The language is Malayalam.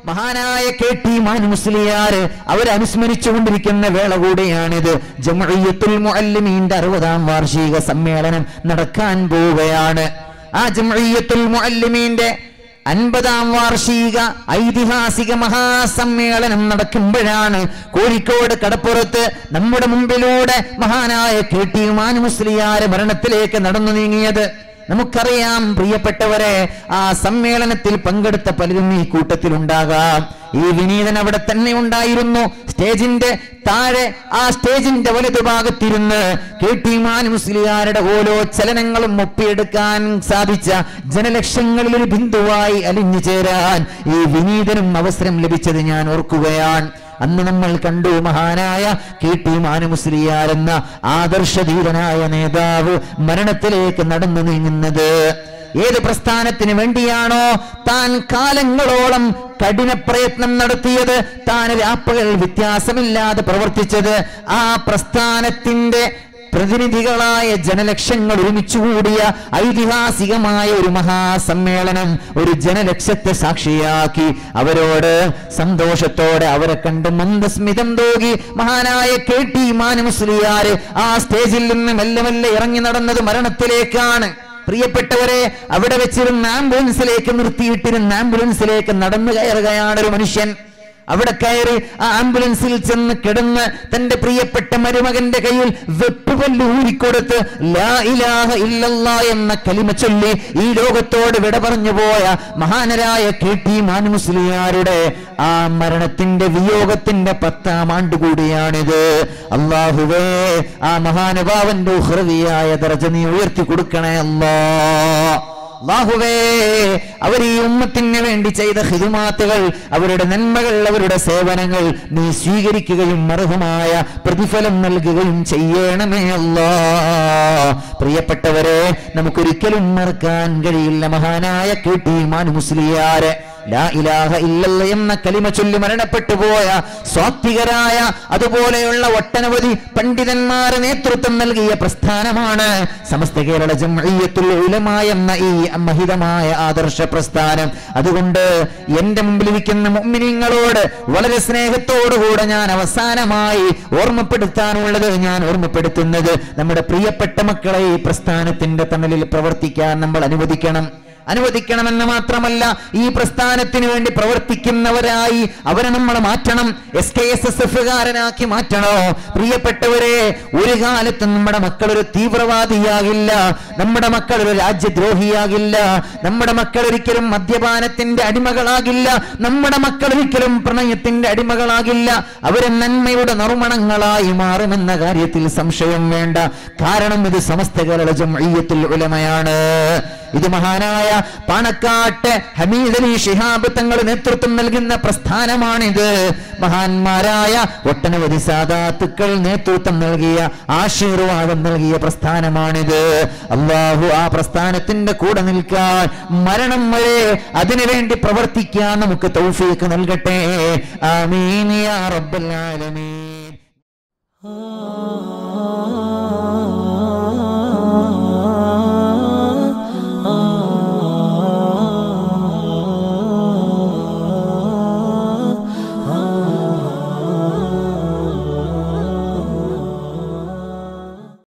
മഹാനായ കെ ടി മാനു മുസ്ലിയാര് അവരനുസ്മരിച്ചുകൊണ്ടിരിക്കുന്ന വേള കൂടെയാണിത് ജംഇയ്യത്തുൽ മുഅല്ലിമീന്റെ അറുപതാം വാർഷിക സമ്മേളനം നടക്കാൻ പോവുകയാണ് ആ ജംഇയ്യത്തുൽ മുഅല്ലിമീന്റെ അൻപതാം വാർഷിക ഐതിഹാസിക മഹാസമ്മേളനം നടക്കുമ്പോഴാണ് കോഴിക്കോട് കടപ്പുറത്ത് നമ്മുടെ മുമ്പിലൂടെ മഹാനായ കെ ടി മാനു മുസ്ലിയാര് മരണത്തിലേക്ക് നടന്നു നീങ്ങിയത് നമുക്കറിയാം പ്രിയപ്പെട്ടവരെ ആ സമ്മേളനത്തിൽ പങ്കെടുത്ത പലരും ഈ കൂട്ടത്തിലുണ്ടാകാം ഈ വിനീതൻ അവിടെ തന്നെ ഉണ്ടായിരുന്നു സ്റ്റേജിന്റെ താഴെ ആ സ്റ്റേജിന്റെ വലതുഭാഗത്തിരുന്ന് കെ ടി മാൻ മുസ്ലിയാരുടെ ഓരോ ചലനങ്ങളും ഒപ്പിയെടുക്കാൻ സാധിച്ച ജനലക്ഷങ്ങളിൽ ഒരു ബിന്ദുവായി അലിഞ്ഞു ചേരാൻ ഈ വിനീതനും അവസരം ലഭിച്ചത് ഞാൻ ഓർക്കുകയാണ് അന്ന് നമ്മൾ കണ്ടു മഹാനായ കെ ടി മാനുമുസ്ലിയാർ എന്ന ആദർശധീരനായ നേതാവ് മരണത്തിലേക്ക് നടന്നു നീങ്ങുന്നത് ഏത് പ്രസ്ഥാനത്തിന് വേണ്ടിയാണോ താൻ കാലങ്ങളോളം കഠിന പ്രയത്നം നടത്തിയത് താൻ രാപ്പകൽ വ്യത്യാസമില്ലാതെ പ്രവർത്തിച്ചത് ആ പ്രസ്ഥാനത്തിന്റെ പ്രതിനിധികളായ ജനലക്ഷങ്ങൾ ഒരുമിച്ചുകൂടിയ ഐതിഹാസികമായ ഒരു മഹാസമ്മേളനം ഒരു ജനലക്ഷത്തെ സാക്ഷിയാക്കി അവരോട് സന്തോഷത്തോടെ അവരെ കണ്ട് മന്ദസ്മിതം തോകി മഹാനായ കെ ടി മാനുമുസ്ലിയാര് ആ സ്റ്റേജിൽ നിന്ന് മെല്ലെ മെല്ലെ ഇറങ്ങി നടന്നത് മരണത്തിലേക്കാണ് പ്രിയപ്പെട്ടവരെ അവിടെ വെച്ചിരുന്ന ആംബുലൻസിലേക്ക് നിർത്തിയിട്ടിരുന്ന ആംബുലൻസിലേക്ക് നടന്നു കയറുകയാണ് ഒരു മനുഷ്യൻ അവിടെ കയറി ആ ആംബുലൻസിൽ ചെന്ന് കിടന്ന് തന്റെ പ്രിയപ്പെട്ട മരുമകന്റെ കയ്യിൽ വെപ്പുപല്ല് ഊരിക്കൊടുത്ത് ലാ ഇലാഹ ഇല്ലല്ലാ എന്ന കലിമ ചൊല്ലി ഈ ലോകത്തോട് വിട പറഞ്ഞു പോയ മഹാനരായ കെ ടി മാനുമുസ്ലിയാരുടെ ആ മരണത്തിന്റെ വിയോഗത്തിന്റെ പത്താം ആണ്ട് കൂടിയാണിത് അള്ളാഹുവേ ആ മഹാനുഭാവന്റെ ഉഹ്രവിയായ ദർജ നീ ഉയർത്തി കൊടുക്കണേ അല്ലാ അള്ളാഹുവേ അവർ ഈ ഉമ്മത്തിന് വേണ്ടി ചെയ്ത ഹിതുമാത്തുകൾ അവരുടെ നന്മകൾ അവരുടെ സേവനങ്ങൾ നീ സ്വീകരിക്കുകയും അർഹമായ പ്രതിഫലം നൽകുകയും ചെയ്യണമേ അല്ലാ പ്രിയപ്പെട്ടവരെ നമുക്കൊരിക്കലും മറക്കാൻ കഴിയില്ല മഹാനായ കെ ടി മാനു മുസ്ലിയാരെ ലാ ഇലാഹ ഇല്ലല്ല എന്ന കലിമ ചൊല്ലി മരണപ്പെട്ടു പോയ സ്വാത്വികരായ അതുപോലെയുള്ള ഒട്ടനവധി പണ്ഡിതന്മാരെ നേതൃത്വം നൽകിയ പ്രസ്ഥാനമാണ് സമസ്ത കേരള ജംഇയ്യത്തുൽ ഉലമ എന്ന ഈ മഹിതമായ ആദർശ പ്രസ്ഥാനം അതുകൊണ്ട് എന്റെ മുമ്പിൽ ഇരിക്കുന്ന മുഅ്മിനീങ്ങളോട് വളരെ സ്നേഹത്തോടുകൂടെ ഞാൻ അവസാനമായി ഓർമ്മപ്പെടുത്താനുള്ളത് ഞാൻ ഓർമ്മപ്പെടുത്തുന്നത് നമ്മുടെ പ്രിയപ്പെട്ട മക്കളെ ഈ പ്രസ്ഥാനത്തിന്റെ തണലിൽ പ്രവർത്തിക്കാൻ നമ്മൾ അനുവദിക്കണം അനുവദിക്കണമെന്ന് മാത്രമല്ല ഈ പ്രസ്ഥാനത്തിന് വേണ്ടി പ്രവർത്തിക്കുന്നവരായി അവരെ നമ്മൾ മാറ്റണം എസ് കെ എസ് എസ് എഫുകാരനാക്കി മാറ്റണോ പ്രിയപ്പെട്ടവരെ ഒരു കാലത്തും നമ്മുടെ മക്കൾ ഒരു തീവ്രവാദിയാകില്ല നമ്മുടെ മക്കൾ ഒരു രാജ്യദ്രോഹിയാകില്ല നമ്മുടെ മക്കൾ ഒരിക്കലും മദ്യപാനത്തിന്റെ അടിമകളാകില്ല നമ്മുടെ മക്കൾ ഒരിക്കലും പ്രണയത്തിന്റെ അടിമകളാകില്ല അവര് നന്മയുടെ നറുമണങ്ങളായി മാറുമെന്ന കാര്യത്തിൽ സംശയം വേണ്ട കാരണം ഇത് സമസ്ത കേരള ജംഇയ്യത്തുൽ ഉലമയാണ് ഇത് മഹാനായ പാണക്കാട്ട് ഹമീദ് അലി ഷിഹാബ് തങ്ങൾ നേതൃത്വം നൽകുന്ന പ്രസ്ഥാനമാണിത് മഹാന്മാരായ ഒട്ടനവധി സാധാത്തുക്കൾ നേതൃത്വം നൽകിയ ആശീർവാദം നൽകിയ പ്രസ്ഥാനമാണിത് അള്ളാഹു ആ പ്രസ്ഥാനത്തിന്റെ കൂടെ നിൽക്കാൻ മരണം വരെ അതിനുവേണ്ടി പ്രവർത്തിക്കാൻ നമുക്ക് തൗഫീക്ക് നൽകട്ടെ ആമീൻ യാ റബ്ബൽ ആലമീൻ